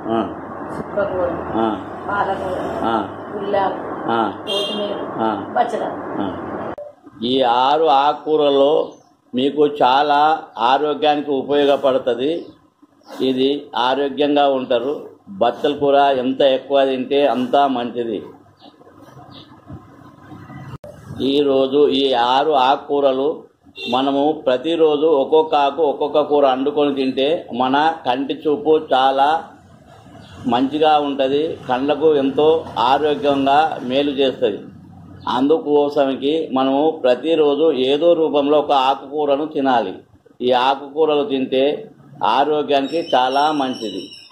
ఆ, చుక్కకూర ఆ, పాలకూర ఆ, ఉల్లాకు ఆ, కొత్తిమీర ఆ. పచ్చడి ఆ. ఈ ఆరు ఆకుకూరలో మీకు చాలా ఆరోగ్యానికి ఉపయోగపడుతుంది ఇది ఆరోగ్యంగా ఉంటారు బచ్చల కూర ఎంత ఎక్కువ తింటే అంత మంచిది ఈరోజు ఈ ఆరు ఆకుకూరలు మనము ప్రతిరోజు ఒక్కొక్క ఆకు ఒక్కొక్క కూర వండుకొని తింటే మన కంటి చూపు చాలా మంచిగా ఉంటుంది కళ్ళకు ఎంతో ఆరోగ్యంగా మేలు చేస్తుంది అందుకోసంకి మనము ప్రతిరోజు ఏదో రూపంలో ఒక ఆకుకూరను తినాలి ఈ ఆకుకూరలు తింటే ఆరోగ్యానికి చాలా మంచిది